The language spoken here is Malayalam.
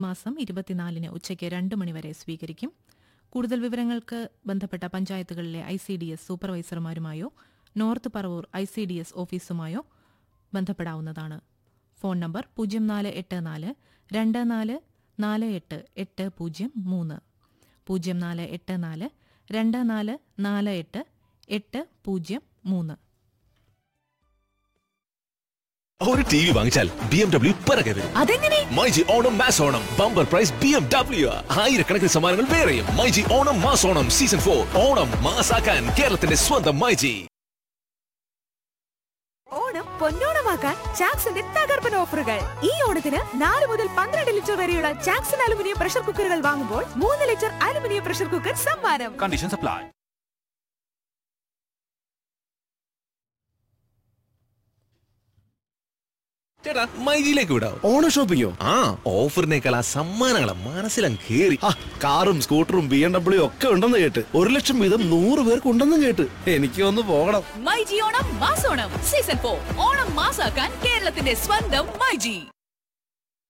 മാസം ഇരുപത്തിനാലിന് ഉച്ചയ്ക്ക് രണ്ട് മണിവരെ സ്വീകരിക്കും കൂടുതൽ വിവരങ്ങൾക്ക് ബന്ധപ്പെട്ട പഞ്ചായത്തുകളിലെ ഐ സി ഡി എസ് സൂപ്പർവൈസർമാരുമായോ north Paravur I C D S ഓഫീസുമായോ ബന്ധപ്പെടാവുന്നതാണ് ഫോൺ നമ്പർ പൂജ്യം നാല് എട്ട് നാല് രണ്ട് നാല് നാല് എട്ട് എട്ട് പൂജ്യം മൂന്ന് പൂജ്യം നാല് എട്ട് നാല് രണ്ട് നാല് നാല് എട്ട് എട്ട് പൂജ്യം മൂന്ന് ഒരു ടി വി വാങ്ങിച്ചാൽ ബി എം ഡബ്ല്യു പിറകെ വരും അതെങ്ങനെ myG Onam mass Onam bumper prize B M W ആയിരക്കണക്കിന് സമ്മാനങ്ങൾ വേറെയും myG Onam mass Onam season for Onam മാസാക്കാൻ കേരളത്തിന്റെ സ്വന്തം മൈജി ഓണം പൊന്നോണമാക്കാൻ ചാക്സിന്റെ തകർപ്പൻ ഓഫറുകൾ ഈ ഓണത്തിന് നാല് മുതൽ പന്ത്രണ്ട് ലിറ്റർ വരെയുള്ള ചാക്സൺ അലുമിനിയം പ്രഷർ കുക്കറുകൾ വാങ്ങുമ്പോൾ മൂന്ന് ലിറ്റർ അലുമിനിയം പ്രഷർ കുക്കർ സമ്മാനം Conditions apply. ചേട്ടാ മൈജിയിലേക്ക് വിടാം ഓണ ഷോപ്പിങ്ങോ ആ ഓഫറിനേക്കാൾ ആ സമ്മാനങ്ങളെ മനസ്സിലും കേറി ആ കാറും സ്കൂട്ടറും ബി എം ഡബ്ല്യു ഒക്കെ ഉണ്ടെന്ന് കേട്ട് ഒരു ലക്ഷം വീതം നൂറ് പേർക്ക് ഉണ്ടെന്നും കേട്ട് എനിക്ക് ഒന്ന് പോകണം മൈജി ഓണം മാസോണം സീസൺ ഫോർ ഓണം മാസാക്കാൻ കേരളത്തിന്റെ സ്വന്തം മൈജി